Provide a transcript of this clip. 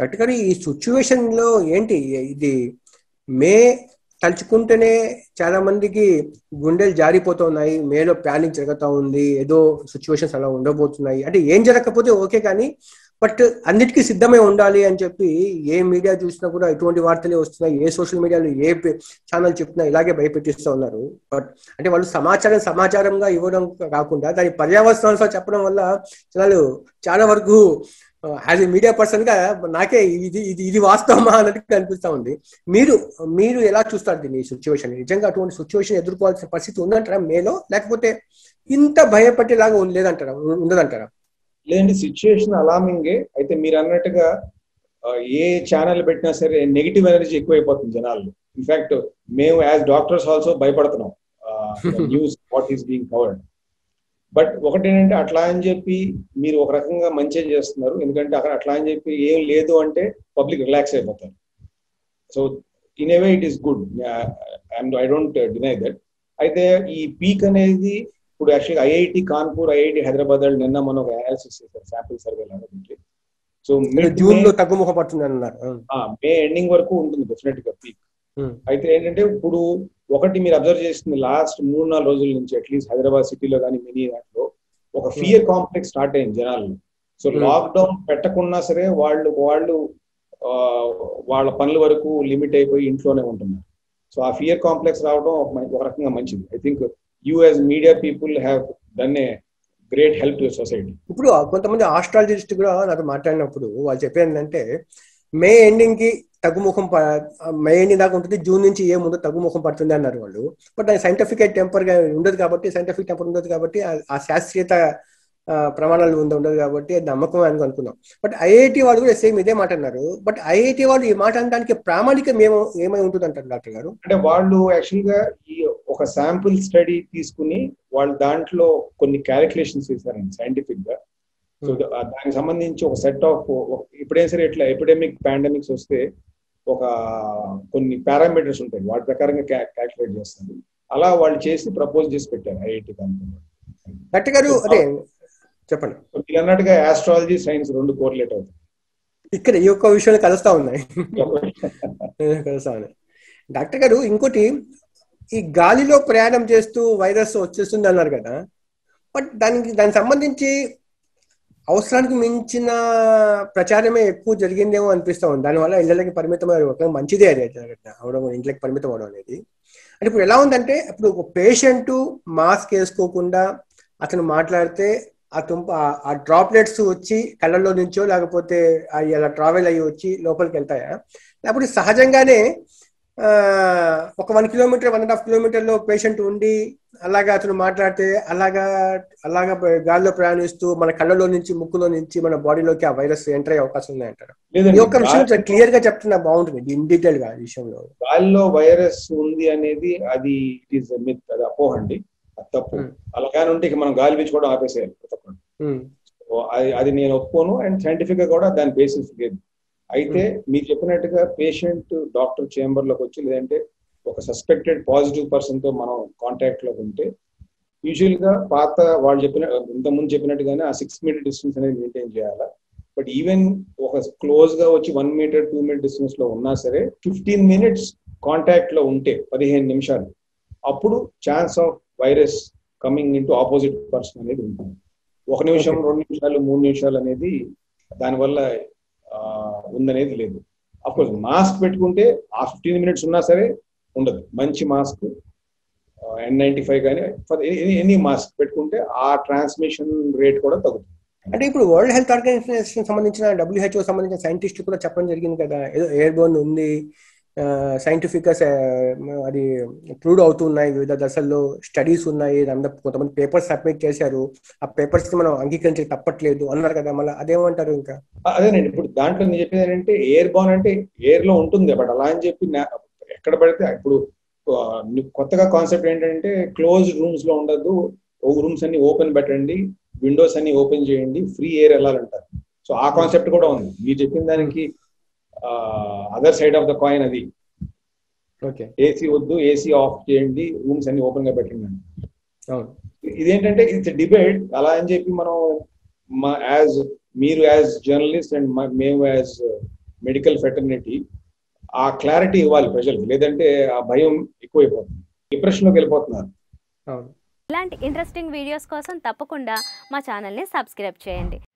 correct కానీ ఈ situation లో ఏంటి ఇది మే తలుచుకుంటేనే చాలా మందికి గుండెలు జారిపోతున్నాయి మేలో ప్యానిక్ జరుగుతూ ఉంది ఏదో సిచ్యువేషన్స్ అలా ఉండబోతున్నాయి అంటే ఏం జరగకపోతే ఓకే కానీ బట్ అన్నిటికీ సిద్ధమై ఉండాలి అని చెప్పి ఏ మీడియా చూసినా కూడా ఎటువంటి వార్తలే వస్తున్నాయి ఏ సోషల్ మీడియాలో ఏ ఛానల్ చెప్తున్నా ఇలాగే భయపెట్టిస్తూ ఉన్నారు బట్ అంటే వాళ్ళు సమాచారం సమాచారంగా ఇవ్వడం కాకుండా దాని పర్యావసనాలు చెప్పడం వల్ల జనాలు చాలా వరకు యాజ్ ఎ మీడియా పర్సన్ గా నాకే ఇది ఇది ఇది వాస్తవమా అన్నట్టు అనిపిస్తా ఉంది మీరు మీరు ఎలా చూస్తారు దీన్ని సిచ్యువేషన్ నిజంగా అటువంటి సిచ్యువేషన్ ఎదుర్కోవాల్సిన పరిస్థితి ఉందంటారా మేలో లేకపోతే ఇంత భయపట్టేలాగా లేదంటారా ఉండదంటారా లేదంటే సిచ్యువేషన్ అలామింగే అయితే మీరు అన్నట్టుగా ఏ ఛానల్ పెట్టినా సరే నెగిటివ్ ఎనర్జీ ఎక్కువైపోతుంది జనాలు ఇన్ఫాక్ట్ మేము యాజ్ డాక్టర్స్ ఆల్సో భయపడుతున్నాం news what is being covered but ఒకటి ఏంటంటే అట్లా అని చెప్పి మీరు ఒక రకంగా మంచిగా చేస్తున్నారు ఎందుకంటే అక్కడ అట్లా అని చెప్పి ఏం లేదు అంటే పబ్లిక్ రిలాక్స్ అయిపోతారు so in a way it is good I don't deny that అయితే ఈ పీక్ అనేది ఇప్పుడు యాక్చువల్గా ఐఐటి కాన్పూర్ ఐఐటి హైదరాబాద్ వాళ్ళు నిన్న మనం ఒక అనాలిసిస్ చేశారు శాంపిల్ సర్వే లాగా సో జూన్ లో తగ్గుముఖ పడుతుంది అన్నారు మే ఎండింగ్ వరకు ఉంటుంది డెఫినెట్ గా పీక్ అయితే ఏంటంటే ఇప్పుడు ఒకటి మీరు అబ్జర్వ్ చేస్తుంది లాస్ట్ మూడు నాలుగు రోజుల నుంచి అట్లీస్ట్ హైదరాబాద్ సిటీలో కానీ మినీ దాంట్లో ఒక ఫియర్ కాంప్లెక్స్ స్టార్ట్ అయింది జనాల్లో సో లాక్డౌన్ పెట్టకున్నా సరే వాళ్ళు వాళ్ళు వాళ్ళ పనుల వరకు లిమిట్ అయిపోయి ఇంట్లోనే ఉంటున్నారు సో ఆ ఫియర్ కాంప్లెక్స్ రావడం ఒక రకంగా మంచిది I think you as media people have done a great help to society ఇప్పుడు కొంతమంది ఆస్ట్రాలజిస్ట్ కూడా నాతో మాట్లాడినప్పుడు వాళ్ళు చెప్పేది ఏంటంటే మే ఎండింగ్ కి తగ్గుముఖం మే ఎండింగ్ దాకా ఉంటుంది జూన్ నుంచి ఏ ముందు తగ్గుముఖం పడుతుంది అన్నారు వాళ్ళు బట్ దాని సైంటిఫిక్ టెంపర్ గా ఉండదు కాబట్టి సైంటిఫిక్ టెంపర్ ఉండదు కాబట్టి ఆ శాస్త్రీయత ప్రమాణాలు ఉంద ఉండదు కాబట్టి అది నమ్మకం అని అనుకున్నాం బట్ ఐఐటి వాళ్ళు కూడా సేమ్ ఇదే మాట అన్నారు బట్ ఐఐటి వాళ్ళు ఈ మాట అనడానికి ప్రామాణికం ఏమో ఏమై ఉంటుంది అంటారు డాక్టర్ గారు అంటే వాళ్ళు యాక్చువల్ గా ఈ ఒక శాంపుల్ స్టడీ తీసుకుని వాళ్ళు దాంట్లో కొన్ని క్యాలిక్యులేషన్స్ చేశారండి సైంటిఫిక్ గా సో దానికి సంబంధించి ఒక సెట్ ఆఫ్ ఇప్పుడే సరే ఇట్లా ఎపిడెమిక్ పాండమిక్స్ వస్తే ఒక కొన్ని పారామీటర్స్ ఉంటాయి వాటి ప్రకారంగా క్యాల్కులేట్ చేస్తారు అలా వాళ్ళు చేసి ప్రపోజ్ చేసి పెట్టారు ఐఐటి దాంట్లో డాక్టర్ గారు అదే చెప్పండి మీరు అన్నట్టుగా ఆస్ట్రాలజీ సైన్స్ రెండు కోరిలేట్ అవుతాయి ఇక్కడ ఈ ఒక్క విషయంలో కలుస్తా ఉన్నాయి కలుస్తా ఉన్నాయి డాక్టర్ గారు ఇంకోటి ఈ గాలిలో ప్రయాణం చేస్తూ వైరస్ వచ్చేస్తుంది అన్నారు కదా బట్ దానికి దానికి సంబంధించి అవసరానికి మించిన ప్రచారమే ఎక్కువ జరిగిందేమో అనిపిస్తా ఉంది దానివల్ల ఇళ్ళకి పరిమితం ఒక మంచిదే అది అవడం ఇంట్లోకి పరిమితం అవడం అనేది అంటే ఇప్పుడు ఎలా ఉందంటే ఇప్పుడు ఒక పేషెంట్ మాస్క్ వేసుకోకుండా అతను మాట్లాడితే ఆ తుంప ఆ డ్రాప్లెట్స్ వచ్చి కళ్ళల్లో నుంచో లేకపోతే అవి అలా ట్రావెల్ అయ్యి వచ్చి లోపలికి వెళ్తాయా లేకపోతే సహజంగానే ఒక one kilometre one and half kilometre లో పేషెంట్ ఉండి అలాగా అతను మాట్లాడితే అలాగా అలాగా గాల్లో ప్రయాణిస్తూ మన కళ్ళలో నుంచి ముక్కులో నుంచి మన బాడీలోకి ఆ వైరస్ ఎంటర్ అయ్యే అవకాశం ఉన్నాయంటారు ఈ ఒక్క విషయం క్లియర్ గా చెప్తున్నా బాగుంటుంది ఇన్ డీటెయిల్ గా విషయంలో గాల్లో వైరస్ ఉంది అనేది అది ఇట్ ఈస్ మిత్ అది అపోహండి అది తప్పు అలాగానే ఉంటే మనం గాలి పీల్చుకోవడం ఆపేసేయాలి అది అది నేను ఒప్పుకోను అండ్ సైంటిఫిక్ గా కూడా దాని బేసిస్ లేదు అయితే మీరు చెప్పినట్టుగా పేషెంట్ డాక్టర్ చేంబర్ లోకి వచ్చి లేదంటే ఒక సస్పెక్టెడ్ పాజిటివ్ పర్సన్ తో మనం కాంటాక్ట్ లో ఉంటే యూజువల్ గా పాత వాళ్ళు చెప్పిన ఇంతకుముందు చెప్పినట్టుగానే ఆ సిక్స్ మీటర్ డిస్టెన్స్ అనేది మెయింటైన్ చేయాలా బట్ ఈవెన్ ఒక క్లోజ్ గా వచ్చి one metre two metre distance లో ఉన్నా సరే ఫిఫ్టీన్ మినిట్స్ కాంటాక్ట్ లో ఉంటే పదిహేను నిమిషాలు అప్పుడు chance of virus coming into opposite person అనేది ఉంటుంది ఒక నిమిషం రెండు నిమిషాలు మూడు నిమిషాలు అనేది దానివల్ల ఉందనేది లేదు అఫ్కోర్స్ మాస్క్ పెట్టుకుంటే ఆ ఫిఫ్టీన్ మినిట్స్ ఉన్నా సరే ఉండదు మంచి మాస్క్ ఎన్ నైన్టీ ఫైవ్ కానీ ఎనీ మాస్క్ పెట్టుకుంటే ఆ ట్రాన్స్మిషన్ రేట్ కూడా తగ్గుతుంది అంటే ఇప్పుడు వరల్డ్ హెల్త్ ఆర్గనైజేషన్ సంబంధించిన డబ్ల్యూహెచ్ఓ సంబంధించిన సైంటిస్ట్ కూడా చెప్పడం జరిగింది కదా ఏదో ఎయిర్ బోర్న్ ఉంది సైంటిఫిక్ గా అది ప్రూవ్ అవుతున్నాయి వివిధ దశల్లో స్టడీస్ ఉన్నాయి కొంతమంది పేపర్స్ సబ్మిట్ చేశారు ఆ పేపర్స్ కి మనం అంగీకరించి తప్పట్లేదు అన్నారు కదా మళ్ళీ అదేమంటారు ఇంకా అదేనండి ఇప్పుడు దాంట్లో నేను చెప్పేది ఏంటంటే ఎయిర్ బోన్ అంటే ఎయిర్ లో ఉంటుంది బట్ అలా అని చెప్పి ఎక్కడ పడితే ఇప్పుడు కొత్తగా కాన్సెప్ట్ ఏంటంటే క్లోజ్ రూమ్స్ లో ఉండదు రూమ్స్ అన్ని ఓపెన్ పెట్టండి విండోస్ అన్ని ఓపెన్ చేయండి ఫ్రీ ఎయిర్ వెళ్ళాలంటారు సో ఆ కాన్సెప్ట్ కూడా ఉంది మీరు చెప్పిన దానికి other side of the coin అది ఏసీ వద్దు ఏసీ ఆఫ్ చేయండి రూమ్స్ అన్ని ఓపెన్ గా పెట్టండి ఇదేంటంటే ఇట్స్ డిబేట్ అలా అని చెప్పి మనం మా యాజ్ మీరు యాజ్ జర్నలిస్ట్ అండ్ మేము యాజ్ మెడికల్ ఫెటర్నిటీ ఆ క్లారిటీ ఇవ్వాలి ప్రజలకు లేదంటే ఆ భయం ఎక్కువైపోతుంది డిప్రెషన్లోకి వెళ్ళిపోతున్నారు అవును ఇలాంటి ఇంట్రెస్టింగ్ వీడియోస్ కోసం తప్పకుండా మా ఛానల్ని సబ్స్క్రైబ్ చేయండి